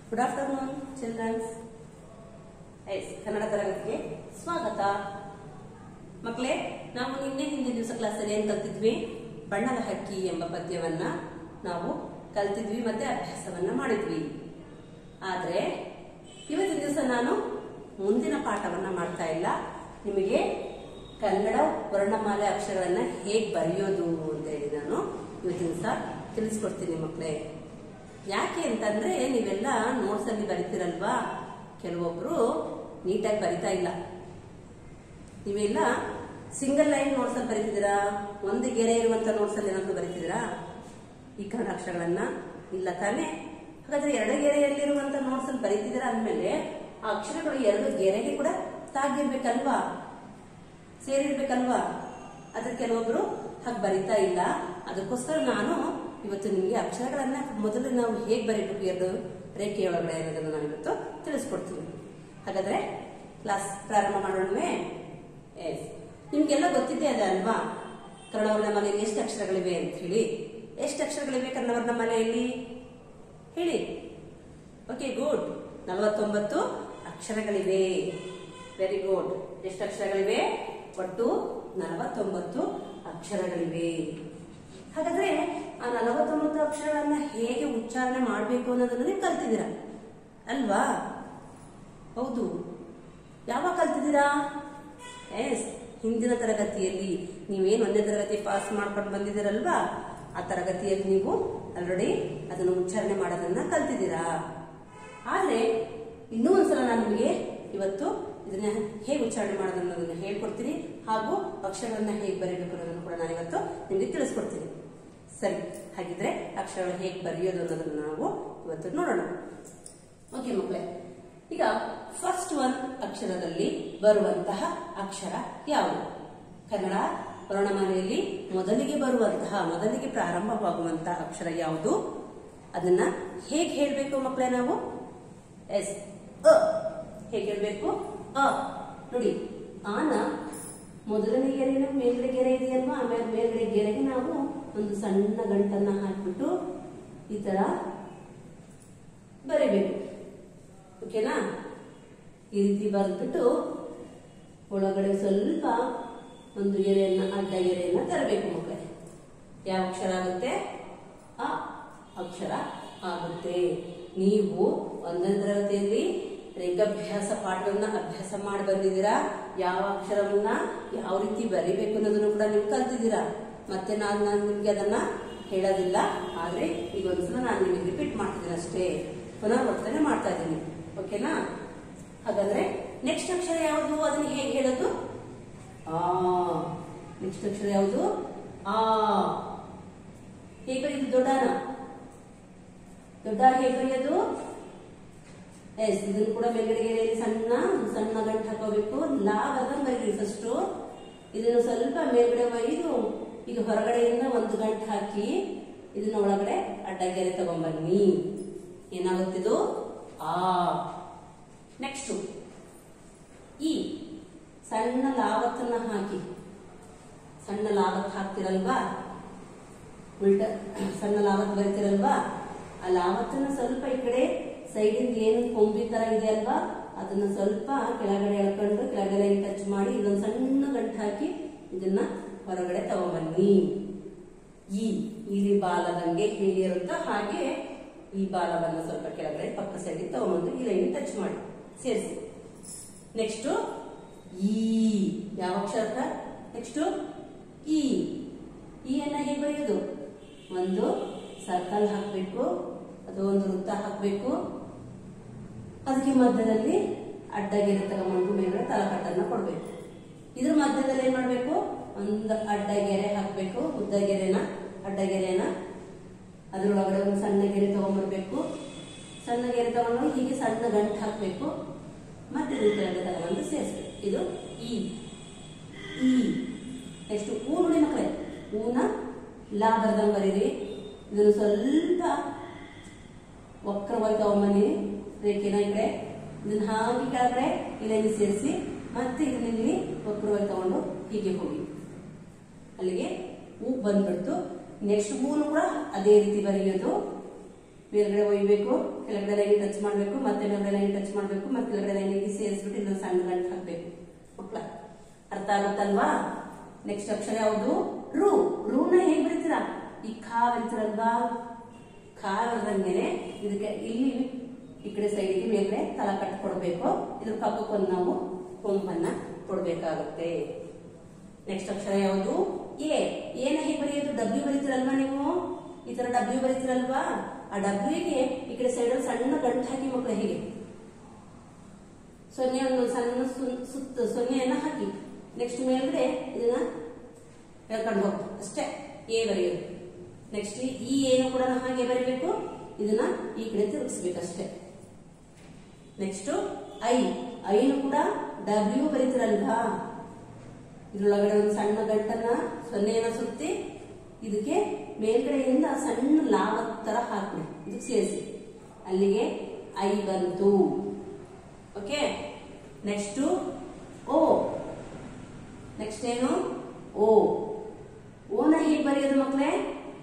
good afternoon childrens yes Kannada ತರಗತಿಗೆ ಸ್ವಾಗತ ಮಕ್ಕಳೇ ನಾವು ನಿನ್ನೆ ಹಿಂದಿನ ದಿವಸ ಕ್ಲಾಸಲ್ಲಿ ಏನ್ ಕಲ್ತಿದ್ವಿ ಬಣ್ಣದ ಹಕ್ಕಿ ಎಂಬ ಪದ್ಯವನ್ನ ನಾವು ಕಲ್ತಿದ್ವಿ ಮತ್ತೆ ಅಭ್ಯಾಸವನ್ನ ಮಾಡಿದ್ವಿ ಆದ್ರೆ ಇವತ್ತಿನ ದಿವಸ ನಾನು ಮುಂದಿನ ಪಾಠವನ್ನ ಮಾಡ್ತಾ ಇಲ್ಲ ನಿಮಗೆ ಕನ್ನಡ ವರ್ಣಮಾಲೆ ಅಕ್ಷರಗಳನ್ನ ಹೇಗ್ ಬರೆಯೋದು ಅಂತ ಹೇಳಿ ನಾನು ಇವತ್ತಿನ ದಿವಸ ತಿಳಿಸ್ಕೊಡ್ತೀನಿ ಮಕ್ಕಳೇ ಯಾಕೆ ಅಂತಂದ್ರೆ ನೀವೆಲ್ಲ ನೋಟ್ಸ್ ಅಲ್ಲಿ ಬರಿತೀರಲ್ವಾ ಕೆಲವೊಬ್ರು ನೀಟಾಗಿ ಬರಿತಾ ಇಲ್ಲ ನೀವೆಲ್ಲ ಸಿಂಗಲ್ ಲೈನ್ ನೋಟ್ಸ್ ಅಲ್ಲಿ ಬರೀತಿದ್ದೀರಾ ಒಂದು ಗೆರೆ ಇರುವಂತ ನೋಟ್ಸ್ ಅಲ್ಲಿ ಏನಾದ್ರು ಬರೀತಿದ್ದೀರಾ ಈ ಕನ್ನಡ ಅಕ್ಷರಗಳನ್ನ ಇಲ್ಲ ತಾನೇ ಹಾಗಾದ್ರೆ ಎರಡು ಗೆರೆಯಲ್ಲಿರುವಂತ ನೋಟ್ಸ್ ಅಲ್ಲಿ ಬರೀತಿದ್ದೀರಾ ಅಂದ್ಮೇಲೆ ಆ ಅಕ್ಷರಗಳು ಎರಡು ಗೆರೆಗೆ ಕೂಡ ತಾಗಿರ್ಬೇಕಲ್ವಾ ಸೇರಿರ್ಬೇಕಲ್ವಾ ಆದ್ರೆ ಕೆಲವೊಬ್ರು ಹಾಗೆ ಬರಿತಾ ಇಲ್ಲ ಅದಕ್ಕೋಸ್ಕರ ನಾನು ಇವತ್ತು ನಿಮಗೆ ಅಕ್ಷರಗಳನ್ನ ಮೊದಲು ನಾವು ಹೇಗೆ ಬರೀಬೇಕು ಎರಡು ರೇಖೆಯ ಒಳಗಡೆ ಅನ್ನೋದನ್ನ ನಾನು ಇವತ್ತು ತಿಳಿಸ್ಕೊಡ್ತೀನಿ ಹಾಗಾದ್ರೆ ಕ್ಲಾಸ್ ಪ್ರಾರಂಭ ಮಾಡೋಣವೇ ಎಸ್ ನಿಮ್ಗೆಲ್ಲ ಗೊತ್ತಿದೆ ಅದ ಅಲ್ವಾ ಕನ್ನಡ ವರ್ಣಮಾಲೆಯಲ್ಲಿ ಎಷ್ಟು ಅಕ್ಷರಗಳಿವೆ ಅಂತ ಹೇಳಿ ಎಷ್ಟು ಅಕ್ಷರಗಳಿವೆ ಕನ್ನಡ ವರ್ಣಮಾಲೆಯಲ್ಲಿ ಹೇಳಿ ಓಕೆ ಗುಡ್ ನಲವತ್ತೊಂಬತ್ತು ಅಕ್ಷರಗಳಿವೆ ವೆರಿ ಗುಡ್ ಎಷ್ಟು ಅಕ್ಷರಗಳಿವೆ ಒಟ್ಟು ನಲವತ್ತೊಂಬತ್ತು ಅಕ್ಷರಗಳಿವೆ ಹಾಗಾದ್ರೆ ಆ ನಲವತ್ತೊಂಬತ್ತು ಅಕ್ಷರಗಳನ್ನ ಹೇಗೆ ಉಚ್ಚಾರಣೆ ಮಾಡಬೇಕು ಅನ್ನೋದನ್ನ ನೀವು ಕಲ್ತಿದ್ದೀರಾ ಅಲ್ವಾ ಹೌದು ಯಾವಾಗ ಕಲ್ತಿದ್ದೀರಾ ಎಸ್ ಹಿಂದಿನ ತರಗತಿಯಲ್ಲಿ ನೀವೇನು ಒಂದನೇ ತರಗತಿ ಪಾಸ್ ಮಾಡ್ಕೊಂಡು ಬಂದಿದ್ದೀರಲ್ವಾ ಆ ತರಗತಿಯಲ್ಲಿ ನೀವು ಆಲ್ರೆಡಿ ಅದನ್ನು ಉಚ್ಚಾರಣೆ ಮಾಡೋದನ್ನ ಕಲ್ತಿದ್ದೀರಾ ಆದ್ರೆ ಇನ್ನೂ ಒಂದ್ಸಲ ನಾನು ನಿಮಗೆ ಇವತ್ತು ಇದನ್ನ ಹೇಗೆ ಉಚ್ಚಾರಣೆ ಮಾಡೋದು ಅನ್ನೋದನ್ನ ಹೇಳ್ಕೊಡ್ತೀನಿ ಹಾಗೂ ಅಕ್ಷರಗಳನ್ನ ಹೇಗೆ ಬರೀಬೇಕು ಅನ್ನೋದನ್ನು ಕೂಡ ನಾನು ಇವತ್ತು ನಿಮಗೆ ತಿಳಿಸ್ಕೊಡ್ತೀನಿ ಸರಿ ಹಾಗಿದ್ರೆ ಅಕ್ಷರಗಳು ಹೇಗೆ ಬರೆಯೋದು ಅನ್ನೋದನ್ನ ನಾವು ಇವತ್ತು ನೋಡೋಣ ಓಕೆ ಮಕ್ಕಳೇ ಈಗ ಫಸ್ಟ್ ಒನ್ ಅಕ್ಷರದಲ್ಲಿ ಬರುವಂತಹ ಅಕ್ಷರ ಯಾವುದು ಕನ್ನಡ ವರ್ಣಮಾಲೆಯಲ್ಲಿ ಮೊದಲಿಗೆ ಬರುವಂತಹ ಮೊದಲಿಗೆ ಪ್ರಾರಂಭವಾಗುವಂತಹ ಅಕ್ಷರ ಯಾವುದು ಅದನ್ನ ಹೇಗೆ ಹೇಳ್ಬೇಕು ಮಕ್ಕಳೇ ನಾವು ಎಸ್ ಅ ಹೇಗೆ ಹೇಳ್ಬೇಕು ಅ ನೋಡಿ ಆನ ಮೊದಲನೇ ಗೆರೆನ ಮೇಲ್ಗಡೆ ಗೆರೆ ಇದೆಯಲ್ವಾ ಆಮೇಲೆ ಮೇಲ್ಗಡೆ ಗೆರೆಗೆ ನಾವು ಒಂದು ಸಣ್ಣ ಗಂಟನ್ನ ಹಾಕ್ಬಿಟ್ಟು ಈ ತರ ಬರಿಬೇಕು ಓಕೆನಾ ಈ ರೀತಿ ಬರೆದ್ಬಿಟ್ಟು ಒಳಗಡೆ ಸ್ವಲ್ಪ ಒಂದು ಗೆರೆಯನ್ನ ಅಡ್ಡ ಗೆರೆಯನ್ನ ತರಬೇಕು ಮಕ್ಕಳೇ ಯಾವ ಅಕ್ಷರ ಆಗುತ್ತೆ ಅ ಅಕ್ಷರ ಆಗುತ್ತೆ ನೀವು ಒಂದನೇ ತರಗತಿಯಲ್ಲಿ ರೇಖಾಭ್ಯಾಸ ಪಾಠವನ್ನ ಅಭ್ಯಾಸ ಮಾಡಿ ಬಂದಿದ್ದೀರಾ ಯಾವ ಅಕ್ಷರವನ್ನ ಯಾವ ರೀತಿ ಬರಿಬೇಕು ಅನ್ನೋದನ್ನು ಕೂಡ ನೀವು ಕಲ್ತಿದ್ದೀರಾ ಮತ್ತೆ ನಾನು ನಾನು ನಿಮ್ಗೆ ಅದನ್ನ ಹೇಳೋದಿಲ್ಲ ಆದ್ರೆ ಈಗ ಒಂದ್ಸಲ ನಾನು ನಿಮಗೆ ರಿಪೀಟ್ ಮಾಡ್ತಿದ್ದೀನಿ ಅಷ್ಟೇ ಪುನರಾವರ್ತನೆ ಮಾಡ್ತಾ ಇದ್ದೀನಿ ಓಕೆನಾ ಹಾಗಾದ್ರೆ ನೆಕ್ಸ್ಟ್ ಅಕ್ಷರ ಯಾವುದು ಅದನ್ನ ಹೇಗೆ ಹೇಳೋದು ಆ ನೆಕ್ಸ್ಟ್ ಅಕ್ಷರ ಯಾವುದು ಆ ಹೇಗೆ ಬರೆಯೋದು ದೊಡ್ಡನ ದೊಡ್ಡ ಹೇಗೆ ಬರೆಯೋದು ಎಸ್ ಇದನ್ನು ಕೂಡ ಮೇಲ್ಗಡೆ ಗೆರೆಯಲ್ಲಿ ಸಣ್ಣ ಸಣ್ಣ ಗಂಟು ಹಾಕೋಬೇಕು ಲಾ ಬರ್ದಂಗ್ ಬರೀರಿ ಫಸ್ಟ್ ಇದನ್ನು ಸ್ವಲ್ಪ ಮೇಲ್ಗಡೆ ಒಯ್ದು ಈಗ ಹೊರಗಡೆಯಿಂದ ಒಂದು ಗಂಟು ಹಾಕಿ ಇದನ್ನ ಒಳಗಡೆ ಅಡ್ಡ ಗೆರೆ ತಗೊಂಬನ್ನಿ ಏನಾಗುತ್ತಿದು ಆ ನೆಕ್ಸ್ಟ್ ಈ ಸಣ್ಣ ಲಾವತ್ತನ್ನ ಹಾಕಿ ಸಣ್ಣ ಲಾವತ್ ಹಾಕ್ತಿರಲ್ವಾ ಉಲ್ಟ ಸಣ್ಣ ಲಾವತ್ ಬರಿತಿರಲ್ವಾ ಆ ಲಾವತ್ತನ್ನ ಸ್ವಲ್ಪ ಈ ಕಡೆ ಸೈಡಿಂದ ಏನು ಕೊಂಬಿ ತರ ಇದೆ ಅಲ್ವಾ ಅದನ್ನ ಸ್ವಲ್ಪ ಕೆಳಗಡೆ ಎಳ್ಕೊಂಡು ಕೆಳಗಡೆ ಟಚ್ ಮಾಡಿ ಇದೊಂದು ಸಣ್ಣ ಗಂಟು ಹಾಕಿ ಇದನ್ನ ಹೊರಗಡೆ ತಗೊಂಬನ್ನಿ ಈ ಇಲ್ಲಿ ಬಾಲದಂಗೆ ಹೇಗೆ ಇರುತ್ತೋ ಹಾಗೆ ಈ ಬಾಲವನ್ನ ಸ್ವಲ್ಪ ಕೆಳಗಡೆ ಪಕ್ಕ ಸೈಡ್ ತಗೊಂಬಂದು ಈ ಲೈನ್ ಟಚ್ ಮಾಡಿ ಸೇರಿಸಿ ನೆಕ್ಸ್ಟ್ ಈ ಯಾವ ಅಕ್ಷರ ನೆಕ್ಸ್ಟ್ ಈ ಈ ಅನ್ನ ಹೇಗೆ ಬರೆಯೋದು ಒಂದು ಸರ್ಕಲ್ ಹಾಕಬೇಕು ಅದು ಒಂದು ವೃತ್ತ ಹಾಕಬೇಕು ಅದಕ್ಕೆ ಮಧ್ಯದಲ್ಲಿ ಅಡ್ಡಗೆರೆ ತಗೊಂಡು ಮೇಲ್ಗಡೆ ತಲಕಟ್ಟನ್ನ ಕೊಡ್ಬೇಕು ಇದ್ರ ಮಧ್ಯದಲ್ಲಿ ಏನ್ ಮಾಡ್ಬೇಕು ಒಂದು ಅಡ್ಡಗೆರೆ ಹಾಕ್ಬೇಕು ಉದ್ದಗೆರೆನ ಅಡ್ಡಗೆರೆನ ಅದ್ರೊಳಗಡೆ ಒಂದು ಸಣ್ಣ ಗೆರೆ ತಗೊಂಡ್ಬರ್ಬೇಕು ಸಣ್ಣ ಗೆರೆ ತಗೊಂಡು ಹೀಗೆ ಸಣ್ಣ ಗಂಟು ಹಾಕ್ಬೇಕು ಮತ್ತೆ ಇದ್ರ ಕೆಳಗೆ ತಗೊಂಡು ಸೇರಿಸ್ಬೇಕು ಇದು ಈ ಈ ನೆಕ್ಸ್ಟ್ ಹೂ ನೋಡಿ ಮಕ್ಕಳೇ ಹೂನ ಲಾ ಬರ್ದಂಗ್ ಬರೀರಿ ಇದನ್ನು ಸ್ವಲ್ಪ ವಕ್ರವಾಗಿ ತಗೊಂಬನ್ನಿ ರೇಖೆನ ಈ ಕಡೆ ಇದನ್ನ ಹಾಗೆ ಕೆಳಗಡೆ ಇಲ್ಲಿಂದ ಸೇರಿಸಿ ಮತ್ತೆ ಇದನ್ನ ಇಲ್ಲಿ ವಕ್ರವಾಗಿ ತಗೊಂಡು ಹೀಗೆ ಹೋಗಿ ಅಲ್ಲಿಗೆ ಹೂ ಬಂದ್ಬಿಡ್ತು ನೆಕ್ಸ್ಟ್ ಹೂನು ಕೂಡ ಅದೇ ರೀತಿ ಬರೆಯೋದು ಮೇಲ್ಗಡೆ ಒಯ್ಬೇಕು ಕೆಳಗಡೆ ಲೈನ್ ಟಚ್ ಮಾಡಬೇಕು ಮತ್ತೆ ಮೇಲ್ಗಡೆ ಲೈನ್ ಟಚ್ ಮಾಡಬೇಕು ಮತ್ತೆ ಕೆಳಗಡೆ ಲೈನಿಗೆ ಸೇರಿಸ್ಬಿಟ್ಟು ಇನ್ನೊಂದು ಸಣ್ಣ ಗಂಟು ಹಾಕ್ಬೇಕು ಮಕ್ಕಳ ಅರ್ಥ ಆಗುತ್ತಲ್ವಾ ನೆಕ್ಸ್ಟ್ ಅಕ್ಷರ ಯಾವುದು ರು ರೂನ ಹೇಗ್ ಬರೀತೀರಾ ಈ ಖಾ ಬರೀತೀರಲ್ವಾ ಖಾ ಬರೆದಂಗೆನೆ ಇದಕ್ಕೆ ಇಲ್ಲಿ ಈ ಕಡೆ ಸೈಡಿಗೆ ಮೇಲ್ಗಡೆ ತಲ ಕಟ್ ಕೊಡ್ಬೇಕು ಇದ್ರ ಪಕ್ಕಕ್ಕೊಂದು ನಾವು ಕೊಂಬನ್ನ ಕೊಡ್ಬೇಕಾಗುತ್ತೆ ನೆಕ್ಸ್ಟ್ ಅಕ್ಷರ ಯಾವುದು ಎ ಏನ ಹೇಗೆ ಬರೆಯೋದು ಡಬ್ಲ್ಯೂ ಬರೀತೀರಲ್ವಾ ನೀವು ಈ ತರ ಡಬ್ಲ್ಯೂ ಬರೀತೀರಲ್ವಾ ಆ ಡಬ್ಲ್ಯೂಗೆ ಈ ಕಡೆ ಸೈಡ್ ಸಣ್ಣ ಗಂಟು ಹಾಕಿ ಮಕ್ಕಳು ಹೀಗೆ ಸೊನ್ನೆ ಒಂದು ಸಣ್ಣ ಸು- ಸುತ್ತ ಸೊನ್ನೆಯನ್ನ ಹಾಕಿ ನೆಕ್ಸ್ಟ್ ಮೇಲ್ಗಡೆ ಇದನ್ನ ಹೇಳ್ಕೊಂಡು ಹೋಗಿ ಅಷ್ಟೇ ಎ ಬರೆಯೋದು ನೆಕ್ಸ್ಟ್ ಈ ಏನು ಕೂಡ ಹಾಗೆ ಬರೀಬೇಕು ಇದನ್ನ ಈ ಕಡೆ ತಿರುಗಿಸ್ಬೇಕಷ್ಟೇ ನೆಕ್ಸ್ಟ್ ಐ ಐನು ಕೂಡ ಡಬ್ಲ್ಯೂ ಬರೀತಿರಲ್ವಾ ಇದ್ರೊಳಗಡೆ ಒಂದು ಸಣ್ಣ ಗಂಟನ್ನ ಸೊನ್ನೆಯನ್ನ ಸುತ್ತಿ ಇದಕ್ಕೆ ಮೇಲ್ಗಡೆಯಿಂದ ಸಣ್ಣ ಲಾಭ ತರ ಹಾಕ್ಬಿಡಿ ಇದಕ್ಕೆ ಸೇರಿಸಿ ಅಲ್ಲಿಗೆ ಐ ಬಂತು ಓಕೆ ನೆಕ್ಸ್ಟ್ ಓ ನೆಕ್ಸ್ಟ್ ಏನು ಓ ಓನ ಹೇಗೆ ಬರೆಯೋದು ಮಕ್ಕಳೇ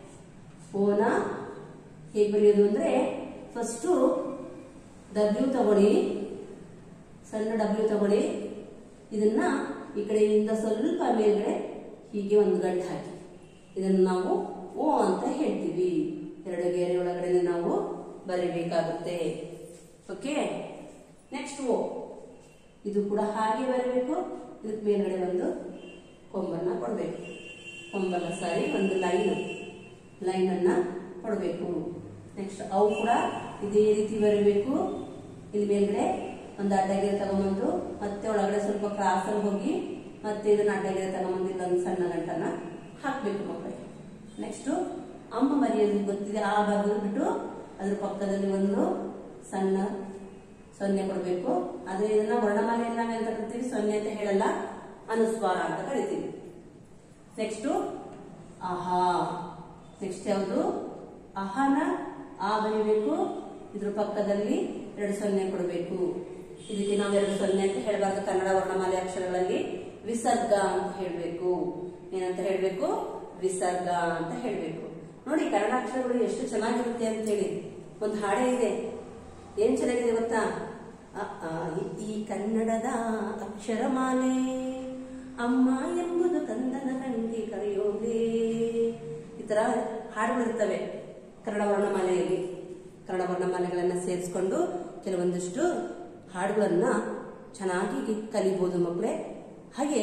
ಓನ ಹೇಗೆ ಬರೆಯೋದು ಅಂದ್ರೆ ಫಸ್ಟು ಡಬ್ಲ್ಯೂ ತಗೊಳ್ಳಿ ಸಣ್ಣ ಡಬ್ಲ್ಯೂ ತಗೊಳ್ಳಿ ಇದನ್ನ ಈ ಕಡೆಯಿಂದ ಸ್ವಲ್ಪ ಮೇಲ್ಗಡೆ ಹೀಗೆ ಒಂದು ಗಂಟು ಹಾಕಿ ಇದನ್ನು ನಾವು ಓ ಅಂತ ಹೇಳ್ತೀವಿ ಎರಡು ಗೆರೆ ಒಳಗಡೆ ನಾವು ಬರಿಬೇಕಾಗುತ್ತೆ ಓಕೆ ನೆಕ್ಸ್ಟ್ ಓ ಇದು ಕೂಡ ಹಾಗೆ ಬರಬೇಕು ಇದಕ್ಕೆ ಮೇಲ್ಗಡೆ ಒಂದು ಕೊಂಬನ್ನ ಕೊಡಬೇಕು ಕೊಂಬಲ್ಲ ಸಾರಿ ಒಂದು ಲೈನ್ ಲೈನ್ ಅನ್ನ ಕೊಡಬೇಕು ನೆಕ್ಸ್ಟ್ ಅವು ಕೂಡ ಇದೇ ರೀತಿ ಬರಬೇಕು ಇಲ್ಲಿ ಮೇಲ್ಗಡೆ ಒಂದು ಅಡ್ಡಗೆರೆ ತಗೊಂಬಂದು ಮತ್ತೆ ಒಳಗಡೆ ಸ್ವಲ್ಪ ಕ್ರಾಸ್ ಅಲ್ಲಿ ಹೋಗಿ ಮತ್ತೆ ಇದನ್ನ ಅಡ್ಡಗೆರೆ ತಗೊಂಬಂದು ಇಲ್ಲೊಂದು ಸಣ್ಣ ಗಂಟನ್ನ ಹಾಕ್ಬೇಕು ಮಕ್ಕಳಿಗೆ ನೆಕ್ಸ್ಟ್ ಅಮ್ಮ ಮರೆಯೋದು ಗೊತ್ತಿದೆ ಆ ಭಾಗದ ಬಿಟ್ಟು ಅದ್ರ ಪಕ್ಕದಲ್ಲಿ ಒಂದು ಸಣ್ಣ ಸೊನ್ನೆ ಕೊಡಬೇಕು ಆದ್ರೆ ಇದನ್ನ ವರ್ಣಮಾಲೆಯನ್ನ ನಾವ್ ಎಂತ ಕರಿತೀವಿ ಸೊನ್ನೆ ಅಂತ ಹೇಳಲ್ಲ ಅನುಸ್ವಾರ ಅಂತ ಕರಿತೀವಿ ನೆಕ್ಸ್ಟ್ ಆಹಾ ನೆಕ್ಸ್ಟ್ ಯಾವುದು ಆಹಾನ ಆ ಬರೀಬೇಕು ಇದ್ರ ಪಕ್ಕದಲ್ಲಿ ಎರಡು ಸೊನ್ನೆ ಕೊಡಬೇಕು ಇದಕ್ಕೆ ನಾವು ಎರಡು ಸೊನ್ನೆ ಅಂತ ಹೇಳಬಾರ್ದು ಕನ್ನಡ ವರ್ಣಮಾಲೆ ಅಕ್ಷರಗಳಲ್ಲಿ ವಿಸರ್ಗ ಅಂತ ಹೇಳಬೇಕು ಏನಂತ ಹೇಳಬೇಕು ವಿಸರ್ಗ ಅಂತ ಹೇಳಬೇಕು ನೋಡಿ ಕನ್ನಡ ಅಕ್ಷರಗಳು ಎಷ್ಟು ಚೆನ್ನಾಗಿರುತ್ತೆ ಅಂತ ಹೇಳಿ ಒಂದು ಹಾಡೇ ಇದೆ ಏನ್ ಚೆನ್ನಾಗಿದೆ ಗೊತ್ತಾ ಅ, ಆ, ಇ, ಈ ಕನ್ನಡದ ಅಕ್ಷರಮಾಲೆ ಅಮ್ಮ ಎಂಬುದು ಕಂದನ ಕಣ್ಣಿಗೆ ಕರೆಯೋದೇ ಈ ತರ ಹಾಡುಗಳಿರ್ತವೆ ಕನ್ನಡ ವರ್ಣಮಾಲೆಯಲ್ಲಿ ಕನ್ನಡ ವರ್ಣಮಾಲೆಗಳನ್ನ ಸೇರಿಸ್ಕೊಂಡು ಕೆಲವೊಂದಿಷ್ಟು ಹಾಡುಗಳನ್ನ ಚೆನ್ನಾಗಿ ಕಲಿಬಹುದು ಮಕ್ಕಳೇ ಹಾಗೆ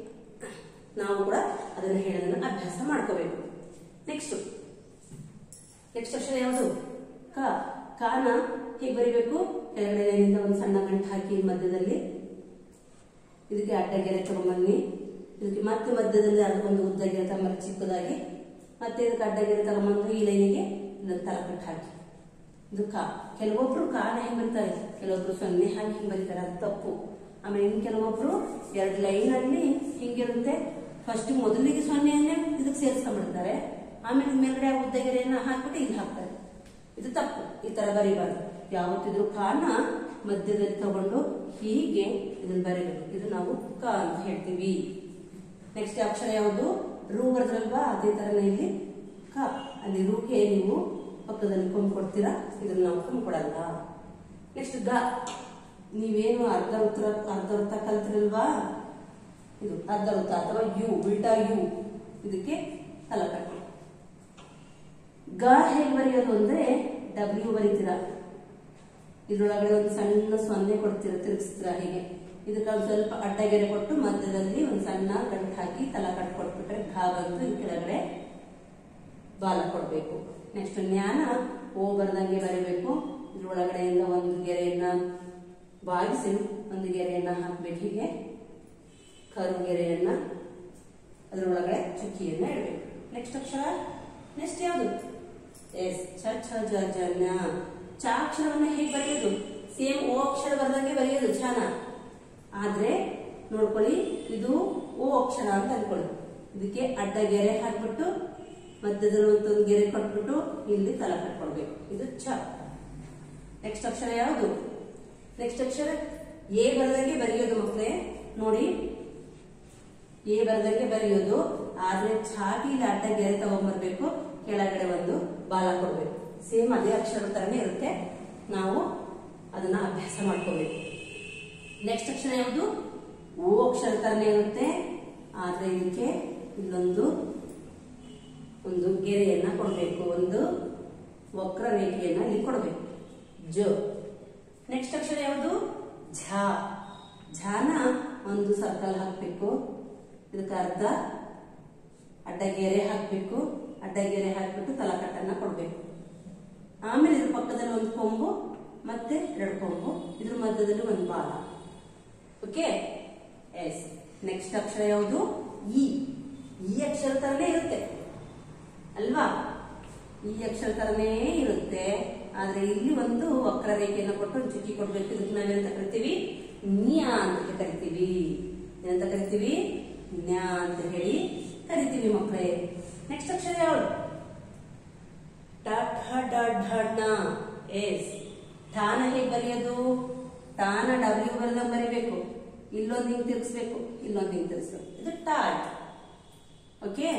ನಾವು ಕೂಡ ಅದನ್ನು ಹೇಳೋದನ್ನ ಅಭ್ಯಾಸ ಮಾಡ್ಕೋಬೇಕು ನೆಕ್ಸ್ಟ್ ನೆಕ್ಸ್ಟ್ ಅಕ್ಷರ ಯಾವುದು ಕ ಕಾನ ಹೇಗೆ ಬರಿಬೇಕು ಕೆಳಗಡೆ ಲೈನಿಂದ ಒಂದು ಸಣ್ಣ ಗಂಟು ಹಾಕಿ ಮಧ್ಯದಲ್ಲಿ ಇದಕ್ಕೆ ಅಡ್ಡಗೆರೆ ತಗೊಂಬನ್ನಿ ಇದಕ್ಕೆ ಮತ್ತೆ ಮಧ್ಯದಲ್ಲಿ ಅದಕ್ಕೊಂದು ಉದ್ದಗೆರೆ ತಗೊಂಬರಿ ಚಿಕ್ಕದಾಗಿ ಮತ್ತೆ ಇದಕ್ಕೆ ಅಡ್ಡಗೆರೆ ತಗೊಂಬಂದು ಈ ಲೈನಿಗೆ ಇನ್ನೊಂದು ತಲಕಟ್ಟು ಹಾಕಿ ಇದು ಕಾ ಕೆಲವೊಬ್ರು ಕಾನ ಹೆಂಗ್ ಬರೀತಾರೆ ಕೆಲವೊಬ್ರು ಸೊನ್ನೆ ಹಾಕಿ ಹಿಂಗ್ ಬರೀತಾರೆ ಅದು ತಪ್ಪು ಆಮೇಲೆ ಇನ್ ಕೆಲವೊಬ್ರು ಎರಡು ಲೈನ್ ಅಲ್ಲಿ ಹಿಂಗಿರುತ್ತೆ ಫಸ್ಟ್ ಮೊದಲಿಗೆ ಸೊನ್ನೆಯನ್ನೇ ಇದಕ್ಕೆ ಸೇರಿಸ್ಕೊಂಡ್ಬಿಡ್ತಾರೆ ಆಮೇಲೆ ಮೇಲ್ಗಡೆ ಆ ಉದ್ದಗೆರೆಯನ್ನ ಹಾಕ್ಬಿಟ್ಟು ಇಲ್ಲಿ ಹಾಕ್ತಾರೆ ಇದು ತಪ್ಪು ಈ ತರ ಬರೀಬಾರ್ದು ಯಾವತ್ತಿದ್ರು ಕಾನ ಮಧ್ಯದಲ್ಲಿ ತಗೊಂಡು ಹೀಗೆ ಇದನ್ನ ಬರೀಬೇಕು ಇದು ನಾವು ಕ ಅಂತ ಹೇಳ್ತೀವಿ ನೆಕ್ಸ್ಟ್ ಅಕ್ಷರ ಯಾವುದು ರೂ ಬರೆದ್ರಲ್ವಾ ಅದೇ ತರನೇ ಇಲ್ಲಿ ಕ ಅಲ್ಲಿ ರೂಗೆ ನೀವು ಪಕ್ಕದಲ್ಲಿ ಕೊಂಬ್ ಕೊಡ್ತೀರಾ ಇದನ್ನ ನಾವು ಕೊಂಬ್ ಕೊಡಲ್ಲ ನೆಕ್ಸ್ಟ್ ಗ ನೀವೇನು ಅರ್ಧ ಉತ್ತರ ಅರ್ಧ ವೃತ್ತ ಕಲ್ತಿರಲ್ವಾ ಇದು ಅರ್ಧ ವೃತ್ತ ಅಥವಾ ಯು ಉಲ್ಟಾ ಯು ಇದಕ್ಕೆ ತಲಕಟ್ಟು ಗ ಹೇಗೆ ಬರೆಯೋದು ಅಂದ್ರೆ ಡಬ್ಲ್ಯೂ ಬರೀತೀರಾ ಇದ್ರೊಳಗಡೆ ಒಂದು ಸಣ್ಣ ಸೊನ್ನೆ ಕೊಡ್ತೀರ ತಿರುಗಿಸ್ತೀರಾ ಹೀಗೆ ಇದಕ್ಕೆ ಒಂದು ಸ್ವಲ್ಪ ಅಡ್ಡಗೆರೆ ಕೊಟ್ಟು ಮಧ್ಯದಲ್ಲಿ ಒಂದು ಸಣ್ಣ ಗಂಟು ಹಾಕಿ ತಲ ಕಟ್ ಕೊಟ್ಬಿಟ್ರೆ ಘಾ ಬಂದು ಈ ಕೆಳಗಡೆ ಬಾಲ ಕೊಡಬೇಕು ನೆಕ್ಸ್ಟ್ ಜ್ಞಾನ ಓ ಬರ್ದಂಗೆ ಬರೀಬೇಕು ಇದ್ರೊಳಗಡೆಯಿಂದ ಒಂದು ಗೆರೆಯನ್ನ ಬಾಗಿಸಿ ಒಂದು ಗೆರೆಯನ್ನ ಹಾಕ್ಬೇಕು ಹೀಗೆ ಕರು ಗೆರೆಯನ್ನ ಅದರೊಳಗಡೆ ಚುಕ್ಕಿಯನ್ನ ಇಡಬೇಕು ನೆಕ್ಸ್ಟ್ ಅಕ್ಷರ ನೆಕ್ಸ್ಟ್ ಯಾವುದು ಎಸ್ ಛ ಛ ಜ ಜ ಜ್ಞ ಚ ಅಕ್ಷರವನ್ನ ಹೇಗೆ ಬರೆಯೋದು ಸೇಮ್ ಓ ಅಕ್ಷರ ಬರ್ದಂಗೆ ಬರೆಯೋದು ಛನ ಆದ್ರೆ ನೋಡ್ಕೊಳ್ಳಿ ಇದು ಓ ಅಕ್ಷರ ಅಂತ ಅನ್ಕೊಳ್ಳಿ ಇದಕ್ಕೆ ಅಡ್ಡ ಗೆರೆ ಹಾಕ್ಬಿಟ್ಟು ಮಧ್ಯದಲ್ಲಿ ಒಂದು ಗೆರೆ ಕೊಟ್ಬಿಟ್ಟು ಇಲ್ಲಿ ತಲ ಕಟ್ಕೊಳ್ಬೇಕು ಇದು ಛ ನೆಕ್ಸ್ಟ್ ಅಕ್ಷರ ಯಾವುದು ನೆಕ್ಸ್ಟ್ ಅಕ್ಷರ ಎ ಬರದಂಗೆ ಬರೆಯೋದು ಮಕ್ಕಳೇ ನೋಡಿ ಎ ಬರದಂಗೆ ಬರೆಯೋದು ಆದ್ರೆ ಛಾಗಿ ಇಲ್ಲಿ ಅಡ್ಡ ಗೆರೆ ತಗೊಂಡ್ಬರ್ಬೇಕು ಕೆಳಗಡೆ ಒಂದು ಬಾಲ ಕೊಡ್ಬೇಕು ಸೇಮ್ ಅದೇ ಅಕ್ಷರ ತರನೇ ಇರುತ್ತೆ ನಾವು ಅದನ್ನ ಅಭ್ಯಾಸ ಮಾಡ್ಕೋಬೇಕು ನೆಕ್ಸ್ಟ್ ಅಕ್ಷರ ಯಾವುದು ಓ ಅಕ್ಷರ ತರನೇ ಇರುತ್ತೆ ಆದ್ರೆ ಇದಕ್ಕೆ ಇಲ್ಲೊಂದು ಒಂದು ಗೆರೆಯನ್ನ ಕೊಡಬೇಕು ಒಂದು ವಕ್ರ ರೇಖೆಯನ್ನ ಇಲ್ಲಿ ಕೊಡಬೇಕು ಜ ನೆಕ್ಸ್ಟ್ ಅಕ್ಷರ ಯಾವುದು ಝ ಝಾನ ಒಂದು ಸರ್ಕಲ್ ಹಾಕಬೇಕು ಇದಕ್ಕೆ ಅರ್ಧ ಅಡ್ಡಗೆರೆ ಹಾಕಬೇಕು ಅಡ್ಡಗೆರೆ ಹಾಕ್ಬಿಟ್ಟು ತಲಕಟ್ಟನ್ನ ಕೊಡಬೇಕು ಆಮೇಲೆ ಇದ್ರ ಪಕ್ಕದಲ್ಲಿ ಒಂದು ಕೊಂಬು ಮತ್ತೆ ಎರಡು ಕೊಂಬು ಇದ್ರ ಮಧ್ಯದಲ್ಲಿ ಒಂದು ಬಾಲ ಓಕೆ ಎಸ್ ನೆಕ್ಸ್ಟ್ ಅಕ್ಷರ ಯಾವುದು ಇ ಈ ಅಕ್ಷರ ತರನೇ ಇರುತ್ತೆ ಅಲ್ವಾ ಈ ಅಕ್ಷರ ತರನೇ ಇರುತ್ತೆ ಆದ್ರೆ ಇಲ್ಲಿ ಒಂದು ವಕ್ರ ರೇಖೆಯನ್ನು ಕೊಟ್ಟು ಒಂದು ಚುಕ್ಕಿ ಕೊಡ್ಬೇಕು ಇದಕ್ಕೆ ನಾವೇನಂತ ಕರಿತೀವಿ ನ್ಯಾ ಅಂತ ಕರಿತೀವಿ ಏನಂತ ಕರಿತೀವಿ ನ್ಯಾ ಅಂತ ಹೇಳಿ ಕರಿತೀವಿ ಮಕ್ಕಳೇ ನೆಕ್ಸ್ಟ್ ಅಕ್ಷರ ಯಾವುದು ಟ ಠ ಡ ಢ ಣ ಎಸ್ ಠಾನ ಹೇಗೆ ಬರೆಯೋದು ಟಾನ ಡಬ್ಲ್ಯೂ ಬರೆದಂಗೆ ಬರಿಬೇಕು ಇಲ್ಲೊಂದು ಹಿಂಗ್ ತಿರ್ಗಿಸ್ಬೇಕು ಇಲ್ಲೊಂದು ಹಿಂಗ್ ತಿರ್ಗಿಸ್ಬೇಕು ಇದು ಟಾಟ್ ಓಕೆ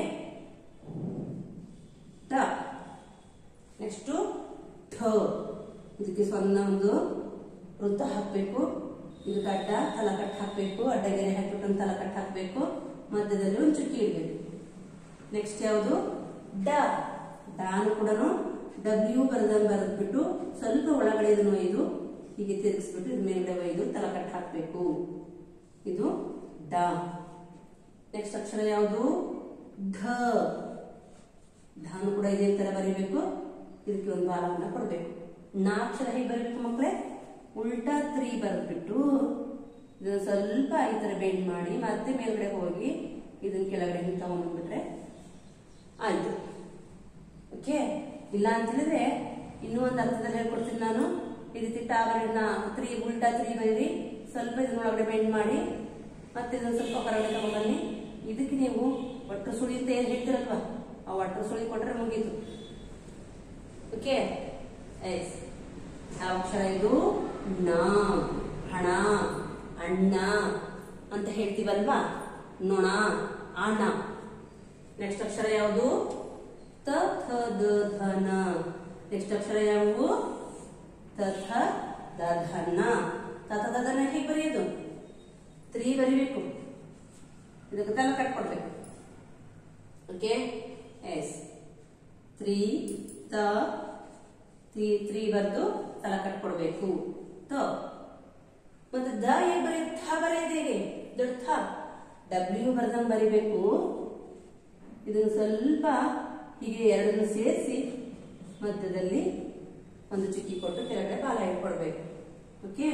ಟ ನೆಕ್ಸ್ಟ್ ಠ ಇದಕ್ಕೆ ಸೊನ್ನ ಒಂದು ವೃತ್ತ ಹಾಕಬೇಕು ಇದಕ್ಕೆ ಅಡ್ಡ ತಲಕಟ್ಟು ಹಾಕಬೇಕು ಅಡ್ಡಗೆರೆ ಹಾಕ್ಬಿಟ್ಟು ಒಂದು ತಲಕಟ್ಟು ಹಾಕಬೇಕು ಮಧ್ಯದಲ್ಲಿ ಒಂದು ಚುಕ್ಕಿ ಇಡಬೇಕು ನೆಕ್ಸ್ಟ್ ಯಾವುದು ಡ ಡಾನು ಕೂಡ ಡಬ್ಲ್ಯೂ ಬರೆದಂಗೆ ಬರೆದ್ಬಿಟ್ಟು ಸ್ವಲ್ಪ ಒಳಗಡೆ ಇದನ್ನು ಒಯ್ದು ಹೀಗೆ ತಿರುಗಿಸ್ಬಿಟ್ಟು ಇದ್ರ ಮೇಲ್ಗಡೆ ಒಯ್ದು ತಲಕಟ್ಟು ಹಾಕಬೇಕು ಇದು ಡ ನೆಕ್ಸ್ಟ್ ಅಕ್ಷರ ಯಾವುದು ಢ ಢಾನು ಕೂಡ ಇದೇ ತರ ಬರೀಬೇಕು ಇದಕ್ಕೆ ಒಂದು ಬಾಲವನ್ನ ಕೊಡಬೇಕು ನಾ ಅಕ್ಷರ ಹೇಗೆ ಬರಬೇಕು ಮಕ್ಕಳೇ ಉಲ್ಟಾ ತ್ರೀ ಬರೆದ್ಬಿಟ್ಟು ಇದನ್ನ ಸ್ವಲ್ಪ ಈ ತರ ಬೆಂಡ್ ಮಾಡಿ ಮತ್ತೆ ಮೇಲ್ಗಡೆ ಹೋಗಿ ಇದನ್ನ ಕೆಳಗಡೆ ಹಿಂಗೆ ತಗೊಂಡ್ಬಿಟ್ರೆ ಆಯ್ತು ಓಕೆ ಇಲ್ಲ ಅಂತ ಹೇಳಿದ್ರೆ ಇನ್ನೂ ಒಂದು ಅರ್ಥದಲ್ಲಿ ಹೇಳ್ಕೊಡ್ತೀನಿ ನಾನು ಈ ರೀತಿ ಟಾವರ್ನ ತ್ರೀ ಉಲ್ಟಾ ತ್ರೀ ಬರೀರಿ ಸ್ವಲ್ಪ ಇದನ್ನ ಒಳಗಡೆ ಬೆಂಡ್ ಮಾಡಿ ಮತ್ತೆ ಇದನ್ನ ಸ್ವಲ್ಪ ಹೊರಗಡೆ ತಗೊಂಡ್ಬನ್ನಿ ಇದಕ್ಕೆ ನೀವು ಒಟ್ಟು ಸುಳಿ ಅಂತ ಏನ್ ಹೇಳ್ತಿರಲ್ವಾ ಆ ಒಟ್ಟು ಸುಳಿ ಕೊಟ್ರೆ ಮುಗೀತು ಓಕೆ ಎಸ್ ಯಾವ ಅಕ್ಷರ ಇದು ನಾ ಹಣ ಅಣ್ಣ ಅಂತ ಹೇಳ್ತೀವಲ್ವಾ ನೊಣ ಅಣ್ಣ ನೆಕ್ಸ್ಟ್ ಅಕ್ಷರ ಯಾವುದು ತ ಥ ದ ಧ ನ ನೆಕ್ಸ್ಟ್ ಅಕ್ಷರ ಯಾವುವು ತ ಥ ದ ಧ ನ ತ ಥ ದ ಧ ನ ಹೇಗೆ ಬರೆಯೋದು ತ್ರೀ ಬರಿಬೇಕು ಇದಕ್ಕೆ ತಲೆ ಕಟ್ಕೊಡ್ಬೇಕು ಓಕೆ ಎಸ್ ತ್ರೀ ತ ತ್ರೀ ತ್ರೀ ಬರೆದು ತಲ ಕಟ್ಕೊಡ್ಬೇಕು ತ ಮತ್ತೆ ದ ಹೇಗೆ ಬರೆಯೋದು ಥ ಬರೆಯೋದು ಹೇಗೆ ದೊಡ್ಡ ಥ ಡಬ್ಲ್ಯೂ ಬರ್ದಂಗ್ ಬರಿಬೇಕು ಇದನ್ನು ಸ್ವಲ್ಪ ಹೀಗೆ ಎರಡನ್ನು ಸೇರಿಸಿ ಮಧ್ಯದಲ್ಲಿ ಒಂದು ಚುಕ್ಕಿ ಕೊಟ್ಟು ಕೆಳಗಡೆ ಬಾಲ ಇಟ್ಕೊಡ್ಬೇಕು ಓಕೆ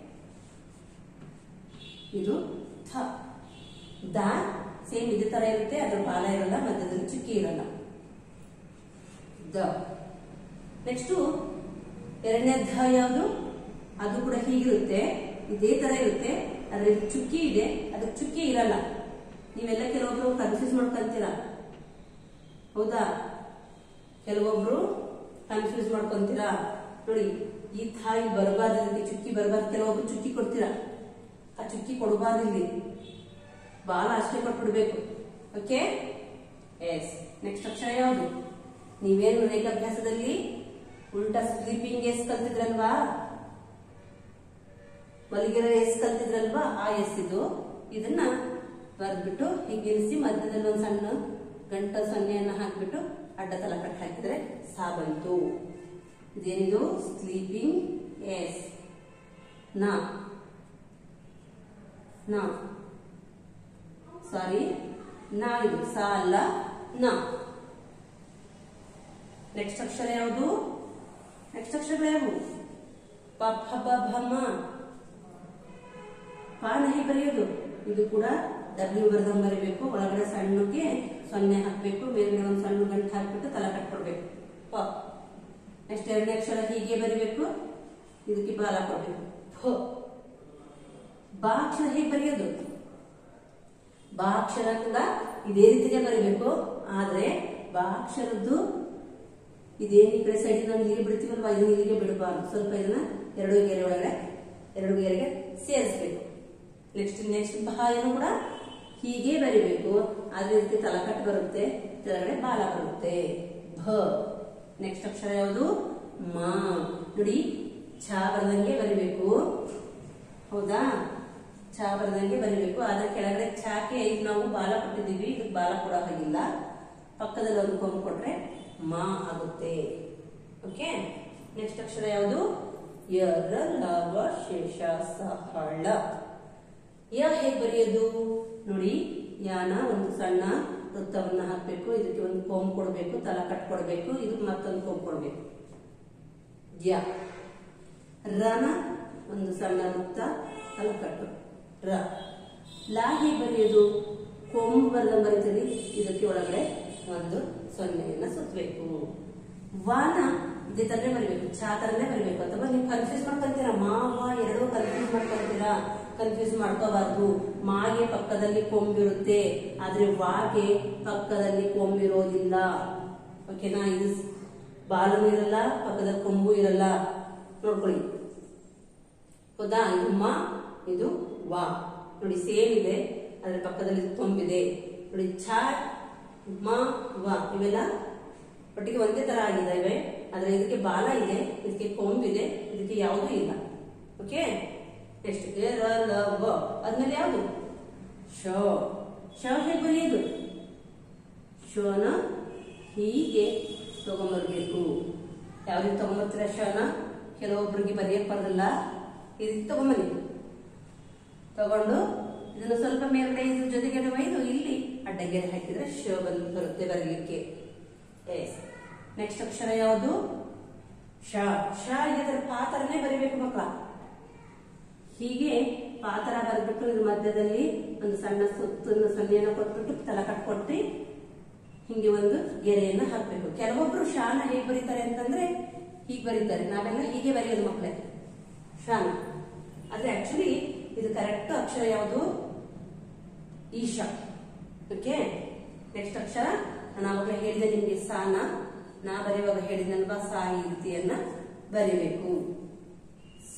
ಇದು ಥ ದ ಸೇಮ್ ಇದೇ ತರ ಇರುತ್ತೆ ಅದ್ರ ಬಾಲ ಇರಲ್ಲ ಮಧ್ಯದಲ್ಲಿ ಚುಕ್ಕಿ ಇರಲ್ಲ ದ ನೆಕ್ಸ್ಟು ಎರಡನೇ ಧ ಯಾವುದು ಅದು ಕೂಡ ಹೀಗಿರುತ್ತೆ ಇದೇ ತರ ಇರುತ್ತೆ ಅದ್ರ ಚುಕ್ಕಿ ಇದೆ ಅದಕ್ಕೆ ಚುಕ್ಕಿ ಇರಲ್ಲ ನೀವೆಲ್ಲ ಕೆಲವೊಬ್ರು ಕನ್ಫ್ಯೂಸ್ ಮಾಡ್ಕೊಂತೀರ ಹೌದಾ ಕೆಲವೊಬ್ರು ಕನ್ಫ್ಯೂಸ್ ಮಾಡ್ಕೊಂತೀರಾ ನೋಡಿ ಈ ಥಾಯಿ ಬರಬಾರ್ದು ಇದಕ್ಕೆ ಚುಕ್ಕಿ ಬರಬಾರ್ದು ಕೆಲವೊಬ್ರು ಚುಕ್ಕಿ ಕೊಡ್ತೀರಾ ಆ ಚುಕ್ಕಿ ಕೊಡಬಾರ್ದು ಇಲ್ಲಿ ಬಾಲ ಅಷ್ಟೇ ಕೊಟ್ಬಿಡ್ಬೇಕು ಓಕೆ ಎಸ್ ನೆಕ್ಸ್ಟ್ ಅಕ್ಷರ ಯಾವುದು ನೀವೇನು ರೇಖಾಭ್ಯಾಸದಲ್ಲಿ ಉಲ್ಟಾ ಸ್ಲೀಪಿಂಗ್ ಎಸ್ ಕಲ್ತಿದ್ರಲ್ವಾ ಮಲಗಿರೋ ಎಸ್ ಕಲ್ತಿದ್ರಲ್ವಾ ಆ ಎಸ್ ಇದು ಇದನ್ನ ಬರ್ದ್ಬಿಟ್ಟು ಹೀಗೆ ನಿಲ್ಲಿಸಿ ಮಧ್ಯದಲ್ಲಿ ಒಂದು ಸಣ್ಣ ಗಂಟ ಸೊನ್ನೆಯನ್ನ ಹಾಕ್ಬಿಟ್ಟು ಅಡ್ಡ ತಲ ಕಟ್ ಹಾಕಿದ್ರೆ ಸಾ ಬಂತು ಇದೇನಿದು ಸ್ಲೀಪಿಂಗ್ ಎಸ್ ನಾ ನಾ ಸಾರಿ ನಾ ಇದು ಸಾ ಅಲ್ಲ ನಾ ನೆಕ್ಸ್ಟ್ ಅಕ್ಷರ ಯಾವುದು ನೆಕ್ಸ್ಟ್ ಅಕ್ಷರಗಳು ಯಾವುವು ಪ ಫ ಬ ಭ ಮ ಪ ನಹಿ ಬರೆಯೋದು ಇದು ಕೂಡ ಡಬ್ಲ್ಯೂ ಬರ್ದಂಗ್ ಬರೀಬೇಕು ಒಳಗಡೆ ಸಣ್ಣಕ್ಕೆ ಸೊನ್ನೆ ಹಾಕ್ಬೇಕು ಮೇಲ್ಗಡೆ ಒಂದು ಸಣ್ಣ ಗಂಟು ಹಾಕ್ಬಿಟ್ಟು ತಲೆ ಕಟ್ಕೊಡ್ಬೇಕು ಪ ನೆಕ್ಸ್ಟ್ ಎರಡನೇ ಅಕ್ಷರ ಹೀಗೆ ಬರಿಬೇಕು ಇದಕ್ಕೆ ಬಾಲ ಕೊಡ್ಬೇಕು ಫ ಬಾ ಅಕ್ಷರ ಹೇಗೆ ಬರೆಯೋದು ಬಾ ಅಕ್ಷರ ಕೂಡ ಇದೇ ರೀತಿಗೆ ಬರೀಬೇಕು ಆದ್ರೆ ಬಾ ಅಕ್ಷರದ್ದು ಇದೇನು ಈ ಕಡೆ ಸೈಡ್ ನಾವು ಇಲ್ಲಿಗೆ ಬಿಡ್ತೀವಲ್ವಾ ಇದನ್ನ ಇಲ್ಲಿಗೆ ಬಿಡಬಾರ್ದು ಸ್ವಲ್ಪ ಇದನ್ನ ಎರಡು ಗೆರೆ ಒಳಗಡೆ ಎರಡು ಗೆರೆಗೆ ಸೇರಿಸ್ಬೇಕು ನೆಕ್ಸ್ಟ್ ನೆಕ್ಸ್ಟ್ ಬಾಯನ್ನು ಕೂಡ ಹೀಗೆ ಬರಿಬೇಕು ಆದ್ರೆ ಇದಕ್ಕೆ ತಲಕಟ್ಟು ಬರುತ್ತೆ ಕೆಳಗಡೆ ಬಾಲ ಬರುತ್ತೆ ಭ ನೆಕ್ಸ್ಟ್ ಅಕ್ಷರ ಯಾವುದು ಮಾ ನೋಡಿ ಛಾ ಬರದಂಗೆ ಬರಿಬೇಕು ಹೌದಾ ಚಾ ಬರದಂಗೆ ಬರಿಬೇಕು ಆದ್ರೆ ಕೆಳಗಡೆ ಚಾಕೆ ಇದು ನಾವು ಬಾಲ ಕೊಟ್ಟಿದ್ದೀವಿ ಇದಕ್ಕೆ ಬಾಲ ಕೊಡೋ ಹಾಗಿಲ್ಲ ಪಕ್ಕದಲ್ಲಿ ಒಂದು ಕೊಂಬು ಕೊಟ್ರೆ ಮಾ ಆಗುತ್ತೆ ಓಕೆ ನೆಕ್ಸ್ಟ್ ಅಕ್ಷರ ಯಾವುದು ಯರ ಲವ ಶೇಷ ಸಹಳ ಯ ಹೇಗೆ ಬರೆಯೋದು ನೋಡಿ ಯಾನ ಒಂದು ಸಣ್ಣ ವೃತ್ತವನ್ನ ಹಾಕ್ಬೇಕು ಇದಕ್ಕೆ ಒಂದು ಕೊಂಬು ಕೊಡಬೇಕು ತಲ ಕಟ್ ಕೊಡಬೇಕು ಇದಕ್ಕೆ ಮತ್ತೊಂದು ಕೊಂಬು ಕೊಡಬೇಕು ಯ ರನ ಒಂದು ಸಣ್ಣ ವೃತ್ತ ತಲಕಟ್ಟು ರ ಲಾ ಹೇಗೆ ಬರೆಯೋದು ಕೊಂಬು ಬರೆದ ಬರೀತೀರಿ ಇದಕ್ಕೆ ಒಳಗಡೆ ಒಂದು ಸೊನ್ನೆಯನ್ನ ಸುತ್ತಬೇಕು ವಾನ ಇದೇ ತರನೇ ಬರಿಬೇಕು ಚಾ ತರನೇ ಬರಿಬೇಕು ಅಥವಾ ನೀವು ಕನ್ಫ್ಯೂಸ್ ಮಾಡ್ಕೊಂತೀರಾ ಮಾ ವಾ ಎರಡೂ ಕನ್ಫ್ಯೂಸ್ ಮಾಡ್ಕೊಂತೀರಾ ಕನ್ಫ್ಯೂಸ್ ಮಾಡ್ಕೋಬಾರ್ದು ಮಾಗೆ ಪಕ್ಕದಲ್ಲಿ ಕೊಂಬಿರುತ್ತೆ ಆದ್ರೆ ವಾಗೆ ಪಕ್ಕದಲ್ಲಿ ಕೊಂಬಿರೋದಿಲ್ಲ ಓಕೆನಾ ಇದು ಬಾಲನು ಇರಲ್ಲ ಪಕ್ಕದಲ್ಲಿ ಕೊಂಬು ಇರಲ್ಲ ನೋಡ್ಕೊಳ್ಳಿ ಹೌದಾ ಇದು ಮ ಇದು ವಾ ನೋಡಿ ಸೇಮ್ ಇದೆ ಅದ್ರ ಪಕ್ಕದಲ್ಲಿ ಕೊಂಬಿದೆ ನೋಡಿ ಛ ಮ ವ ಇವೆಲ್ಲ ಒಟ್ಟಿಗೆ ಒಂದೇ ತರ ಆಗಿದ್ದಾವೆ ಆದ್ರೆ ಇದಕ್ಕೆ ಬಾಲ ಇದೆ ಇದಕ್ಕೆ ಕೊಂಬಿದೆ ಇದಕ್ಕೆ ಯಾವುದೂ ಇಲ್ಲ ಓಕೆ ನೆಕ್ಸ್ಟ್ ರ ಲ ವ ಆದ್ಮೇಲೆ ಯಾವುದು ಶ ಶ ಹೇಗೆ ಬರೆಯೋದು ಶನ ಹೀಗೆ ತಗೊಂಬರ್ಬೇಕು ಯಾವ ರೀತಿ ತಗೊಂಬರ್ತೀರ ಶನ ಕೆಲವೊಬ್ಬರಿಗೆ ಬರೆಯಕ್ ಬರಲ್ಲ ಈ ರೀತಿ ತಗೊಂಬನ್ನಿ ತಗೊಂಡು ಇದನ್ನು ಸ್ವಲ್ಪ ಮೇಲ್ಗಡೆ ಇದ್ರ ಜೊತೆಗೆ ಒಯ್ದು ಇಲ್ಲಿ ಅಡ್ಡಗೆರೆ ಹಾಕಿದ್ರೆ ಶ ಬಂದು ಬರುತ್ತೆ ಬರಲಿಕ್ಕೆ ಎಸ್ ನೆಕ್ಸ್ಟ್ ಅಕ್ಷರ ಯಾವುದು ಶ ಶ ಇದ್ರೆ ಪಾತ್ರನೇ ಬರಿಬೇಕು ಮಕ್ಕಳ ಹೀಗೆ ಪಾತ್ರ ಬರ್ಬಿಟ್ಟು ಇದ್ರ ಮಧ್ಯದಲ್ಲಿ ಒಂದು ಸಣ್ಣ ಸುತ್ತನ್ನು ಸೊನ್ನೆಯನ್ನು ಕೊಟ್ಬಿಟ್ಟು ತಲ ಕಟ್ಕೊಟ್ಟು ಹಿಂಗೆ ಒಂದು ಗೆರೆಯನ್ನ ಹಾಕ್ಬೇಕು ಕೆಲವೊಬ್ರು ಶಾನ ಹೇಗೆ ಬರೀತಾರೆ ಅಂತಂದ್ರೆ ಹೀಗೆ ಬರೀತಾರೆ ನಾವೆಲ್ಲ ಹೀಗೆ ಬರೆಯೋದು ಮಕ್ಕಳೇ ಶಾನ ಆದ್ರೆ ಆಕ್ಚುಲಿ ಇದು ಕರೆಕ್ಟ್ ಅಕ್ಷರ ಯಾವುದು ಈಶ ಓಕೆ ನೆಕ್ಸ್ಟ್ ಅಕ್ಷರ ನಾನು ಅವಾಗ ಹೇಳಿದೆ ನಿಮ್ಗೆ ಸಾನ ನಾ ಬರೆಯುವಾಗ ಹೇಳಿದಲ್ವಾ ಸಾ ಈ ರೀತಿಯನ್ನ ಬರಿಬೇಕು ಸ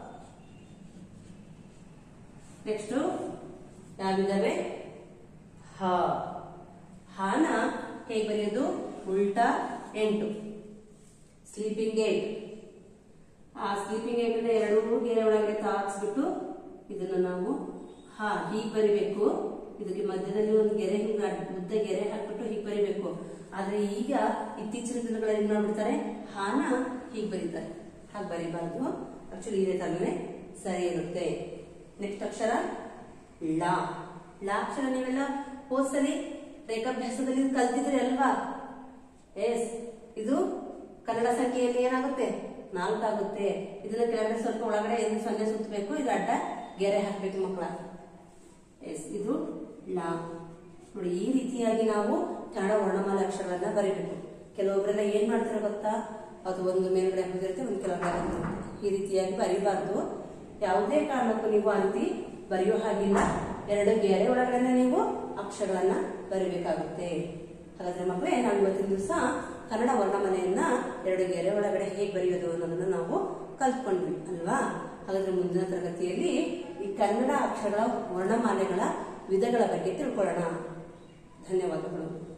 ನೆಕ್ಸ್ಟ್ ಯಾವಿದಾವೆ ಹ ಹಾನ ಹೇಗೆ ಬರೆಯೋದು ಉಲ್ಟಾ ಎಂಟು ಸ್ಲೀಪಿಂಗ್ ಏಟ್ ಆ ಸ್ಲೀಪಿಂಗ್ ಏಟ್ ಎರಡು ಗೆರೆ ಒಳಗಡೆ ತಾಕ್ಸ್ಬಿಟ್ಟು ಇದನ್ನ ನಾವು ಹಾ ಹೀಗೆ ಬರಿಬೇಕು ಇದಕ್ಕೆ ಮಧ್ಯದಲ್ಲಿ ಒಂದು ಗೆರೆ ಹಿಂಗ ಉದ್ದ ಗೆರೆ ಹಾಕ್ಬಿಟ್ಟು ಹೀಗೆ ಬರಿಬೇಕು ಆದ್ರೆ ಈಗ ಇತ್ತೀಚಿನ ದಿನಗಳಲ್ಲಿ ಏನ್ ಮಾಡ್ಬಿಡ್ತಾರೆ ಹಾನ ಹೀಗೆ ಬರೀತಾರೆ ಹಾಗೆ ಬರಿಬಾರ್ದು ಆಕ್ಚುಲಿ ಇದೇ ತರನೇ ಸರಿ ಇರುತ್ತೆ ನೆಕ್ಸ್ಟ್ ಅಕ್ಷರ ಳ ಳ ಅಕ್ಷರ ನೀವೆಲ್ಲ ಹೋದ್ಸಲಿ ರೇಖಾಭ್ಯಾಸದಲ್ಲಿ ಕಲ್ತಿದ್ರಿ ಅಲ್ವಾ ಎಸ್ ಇದು ಕನ್ನಡ ಸಂಖ್ಯೆಯಲ್ಲಿ ಏನಾಗುತ್ತೆ ನಾಲ್ಕಾಗುತ್ತೆ ಇದನ್ನ ಕೆಳಗಡೆ ಸ್ವಲ್ಪ ಒಳಗಡೆ ಇದು ಸೊನ್ನೆ ಸುತ್ತಬೇಕು ಇದು ಅಡ್ಡ ಗೆರೆ ಹಾಕ್ಬೇಕು ಮಕ್ಕಳ ಎಸ್ ಇದು ಲಾ ನೋಡಿ ಈ ರೀತಿಯಾಗಿ ನಾವು ಕನ್ನಡ ವರ್ಣಮಾಲೆ ಅಕ್ಷರಗಳನ್ನ ಬರೀಬೇಕು ಕೆಲವೊಬ್ಬರೆಲ್ಲ ಏನ್ ಮಾಡ್ತಾರೆ ಗೊತ್ತಾ ಅದು ಒಂದು ಮೇಲ್ಗಡೆ ಹೋಗಿರುತ್ತೆ ಒಂದು ಕೆಳಗಡೆ ಹೋಗಿರುತ್ತೆ ಈ ರೀತಿಯಾಗಿ ಬರಿಬಾರ್ದು ಯಾವುದೇ ಕಾರಣಕ್ಕೂ ನೀವು ಆ ರೀತಿ ಬರೆಯೋ ಹಾಗಿಲ್ಲ ಎರಡು ಗೆರೆ ಒಳಗಡೆ ನೀವು ಅಕ್ಷರಗಳನ್ನ ಬರಿಬೇಕಾಗುತ್ತೆ ಹಾಗಾದ್ರೆ ಮಕ್ಕಳೇ ನಾವು ಇವತ್ತಿನ ದಿವಸ ಕನ್ನಡ ವರ್ಣಮಾಲೆಯನ್ನ ಎರಡು ಗೆರೆ ಒಳಗಡೆ ಹೇಗೆ ಬರೆಯೋದು ಅನ್ನೋದನ್ನ ನಾವು ಕಲ್ತ್ಕೊಂಡ್ವಿ ಅಲ್ವಾ ಹಾಗಾದ್ರೆ ಮುಂದಿನ ತರಗತಿಯಲ್ಲಿ ಈ ಕನ್ನಡ ಅಕ್ಷರಗಳ ವರ್ಣಮಾಲೆಗಳ ವಿಧಗಳ ಬಗ್ಗೆ ತಿಳ್ಕೊಳ್ಳೋಣ ಧನ್ಯವಾದಗಳು